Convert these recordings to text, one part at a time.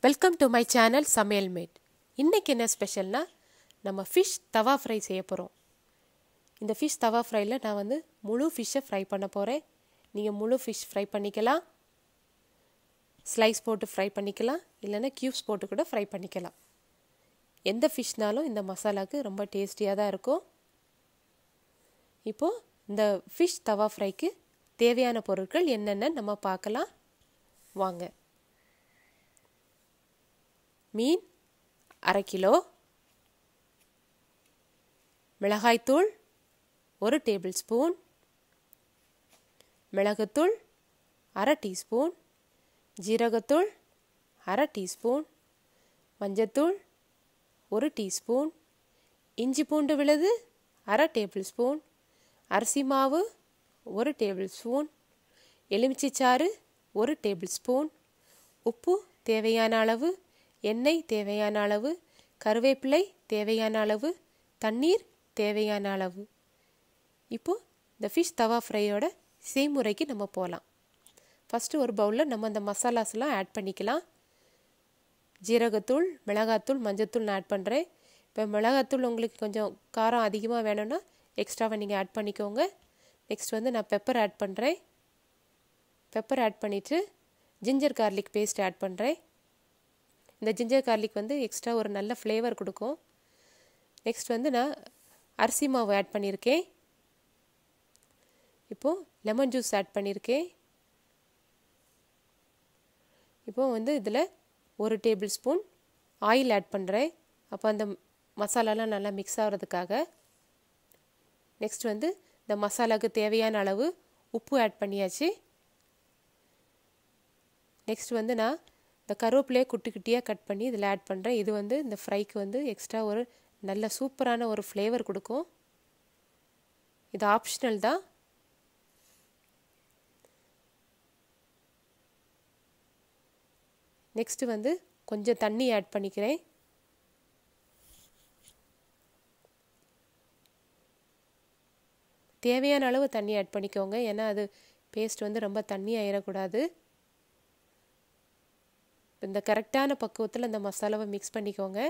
welcome to my channel Samayal made இன்றைக்கி என்ன ஸ்பெஷல்னா நம்ம ஃபிஷ் தவா ஃப்ரை செய்ய போகிறோம் இந்த ஃபிஷ் தவா ஃப்ரையில் நான் வந்து முழு ஃபிஷ்ஷை ஃப்ரை பண்ண போகிறேன் நீங்கள் முழு ஃபிஷ் ஃப்ரை பண்ணிக்கலாம் ஸ்லைஸ் போட்டு ஃப்ரை பண்ணிக்கலாம் இல்லைன்னா க்யூப்ஸ் போட்டு கூட ஃப்ரை பண்ணிக்கலாம் எந்த ஃபிஷ்னாலும் இந்த மசாலாவுக்கு ரொம்ப டேஸ்டியாக தான் இருக்கும் இப்போது இந்த ஃபிஷ் தவா ஃப்ரைக்கு தேவையான பொருட்கள் என்னென்னு நம்ம பார்க்கலாம் வாங்க மீன் அரை கிலோ மிளகாய்த்தூள் ஒரு டேபிள் ஸ்பூன் மிளகுத்தூள் அரை டீஸ்பூன் ஜீரகத்தூள் அரை டீஸ்பூன் மஞ்சத்தூள் ஒரு டீஸ்பூன் இஞ்சி பூண்டு விழுது அரை டேபிள் ஸ்பூன் அரிசி மாவு ஒரு டேபிள் ஸ்பூன் எலுமிச்சைச்சாறு ஒரு டேபிள் ஸ்பூன் உப்பு தேவையான அளவு எண்ணெய் தேவையான அளவு கருவேப்பிலை தேவையான அளவு தண்ணீர் தேவையான அளவு இப்போது இந்த ஃபிஷ் தவா ஃப்ரையோட செய்முறைக்கு நம்ம போகலாம் ஃபஸ்ட்டு ஒரு பவுலில் நம்ம அந்த மசாலாஸ்லாம் ஆட் பண்ணிக்கலாம் ஜீரகத்தூள் மிளகாத்தூள் மஞ்சத்தூள் நான் ஆட் பண்ணுறேன் இப்போ மிளகாத்தூள் உங்களுக்கு கொஞ்சம் காரம் அதிகமாக வேணும்னா எக்ஸ்ட்ராவை நீங்கள் ஆட் பண்ணிக்கோங்க நெக்ஸ்ட் வந்து நான் பெப்பர் ஆட் பண்ணுறேன் பெப்பர் ஆட் பண்ணிவிட்டு ஜிஞ்சர் கார்லிக் பேஸ்ட் ஆட் பண்ணுறேன் இந்த ஜிஞ்சர் கார்லிக் வந்து எக்ஸ்ட்ரா ஒரு நல்ல ஃப்ளேவர் கொடுக்கும் நெக்ஸ்ட் வந்து நான் அரிசி மாவு ஆட் பண்ணியிருக்கேன் இப்போது லெமன் ஜூஸ் ஆட் பண்ணியிருக்கேன் இப்போது வந்து இதில் ஒரு டேபிள் ஸ்பூன் ஆயில் ஆட் பண்ணுறேன் அப்போ அந்த மசாலாலாம் நல்லா மிக்ஸ் ஆகிறதுக்காக நெக்ஸ்ட் வந்து இந்த மசாலாவுக்கு தேவையான அளவு உப்பு ஆட் பண்ணியாச்சு நெக்ஸ்ட் வந்து நான் இந்த கருவேப்பிலையை குட்டி குட்டியாக கட் பண்ணி இதில் ஆட் பண்ணுறேன் இது வந்து இந்த ஃப்ரைக்கு வந்து எக்ஸ்ட்ரா ஒரு நல்ல சூப்பரான ஒரு ஃப்ளேவர் கொடுக்கும் இது ஆப்ஷனல் தான் நெக்ஸ்ட்டு வந்து கொஞ்சம் தண்ணி ஆட் பண்ணிக்கிறேன் தேவையான அளவு தண்ணி ஆட் பண்ணிக்கோங்க ஏன்னா அது பேஸ்ட் வந்து ரொம்ப தண்ணி ஆயிடக்கூடாது இந்த கரெக்டான பக்குவத்தில் இந்த மசாலாவை மிக்ஸ் பண்ணிக்கோங்க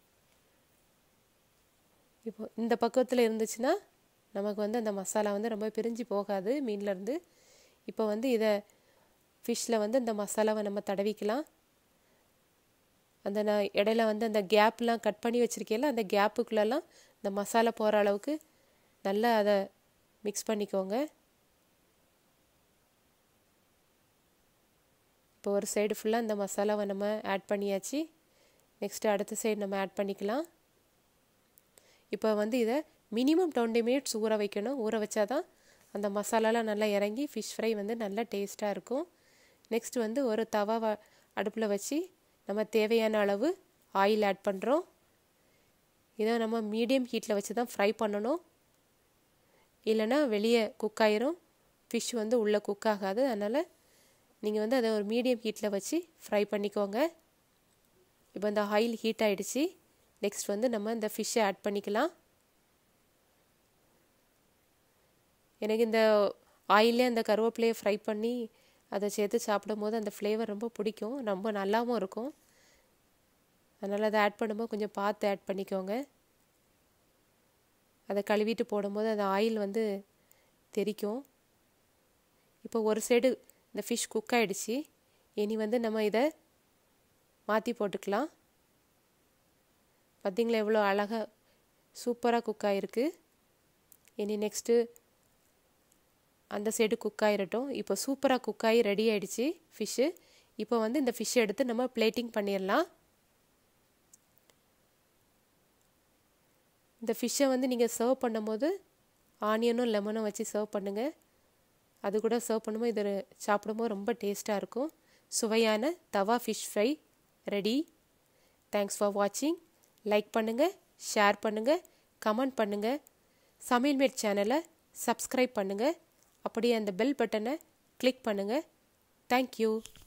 இப்போ இந்த பக்குவத்தில் இருந்துச்சுன்னா நமக்கு வந்து அந்த மசாலா வந்து ரொம்ப பிரிஞ்சு போகாது மீன்லேருந்து இப்போ வந்து இதை ஃபிஷ்ஷில் வந்து இந்த மசாலாவை நம்ம தடவிக்கலாம் அந்த நான் இடையில வந்து அந்த கேப்லாம் கட் பண்ணி வச்சுருக்கேன்ல அந்த கேப்புக்குள்ளெல்லாம் இந்த மசாலா போகிற அளவுக்கு நல்லா அதை மிக்ஸ் பண்ணிக்கோங்க இப்போ ஒரு சைடு ஃபுல்லாக இந்த மசாலாவை நம்ம ஆட் பண்ணியாச்சு நெக்ஸ்ட்டு அடுத்த சைடு நம்ம ஆட் பண்ணிக்கலாம் இப்போ வந்து இதை மினிமம் டுவெண்ட்டி மினிட்ஸ் ஊற வைக்கணும் ஊற வச்சா தான் அந்த மசாலாலாம் நல்லா இறங்கி ஃபிஷ் ஃப்ரை வந்து நல்லா டேஸ்ட்டாக இருக்கும் நெக்ஸ்ட் வந்து ஒரு தவா அடுப்பில் வச்சு நம்ம தேவையான அளவு ஆயில் ஆட் பண்ணுறோம் இதை நம்ம மீடியம் ஹீட்டில் வச்சு தான் ஃப்ரை பண்ணணும் இல்லைன்னா வெளியே குக் ஆயிரும் ஃபிஷ் வந்து உள்ளே குக் ஆகாது அதனால் நீங்கள் வந்து அதை ஒரு மீடியம் ஹீட்டில் வச்சு ஃப்ரை பண்ணிக்கோங்க இப்போ இந்த ஆயில் ஹீட் ஆகிடுச்சு நெக்ஸ்ட் வந்து நம்ம இந்த ஃபிஷ்ஷை ஆட் பண்ணிக்கலாம் எனக்கு இந்த ஆயிலே அந்த கருவேப்பிலையை ஃப்ரை பண்ணி அதை சேர்த்து சாப்பிடும் போது அந்த ஃப்ளேவர் ரொம்ப பிடிக்கும் ரொம்ப நல்லாவும் இருக்கும் அதனால் அதை ஆட் பண்ணும்போது கொஞ்சம் பார்த்து ஆட் பண்ணிக்கோங்க அதை கழுவிட்டு போடும்போது அந்த ஆயில் வந்து தெரிக்கும் இப்போ ஒரு சைடு இந்த ஃபிஷ் குக் ஆகிடுச்சு இனி வந்து நம்ம இதை மாற்றி போட்டுக்கலாம் பார்த்திங்களா எவ்வளோ அழகாக சூப்பராக குக் ஆகிருக்கு இனி நெக்ஸ்ட்டு அந்த சைடு குக் ஆகிரட்டும் இப்போ சூப்பராக குக் ஆகி ரெடி ஆகிடுச்சு ஃபிஷ்ஷு இப்போ வந்து இந்த ஃபிஷ்ஷை எடுத்து நம்ம பிளேட்டிங் பண்ணிடலாம் இந்த ஃபிஷ்ஷை வந்து நீங்கள் சர்வ் பண்ணும்போது ஆனியனும் லெமனும் வச்சு சர்வ் பண்ணுங்கள் அது கூட சர்வ் பண்ணும்போது இது சாப்பிடும்போது ரொம்ப டேஸ்ட்டாக இருக்கும் சுவையான tawa fish fry ready thanks for வாட்சிங் லைக் பண்ணுங்கள் ஷேர் பண்ணுங்கள் கமெண்ட் பண்ணுங்கள் சமையல்மேட் சேனலை சப்ஸ்கிரைப் பண்ணுங்கள் அப்படியே அந்த பெல் பட்டனை கிளிக் பண்ணுங்கள் தேங்க்யூ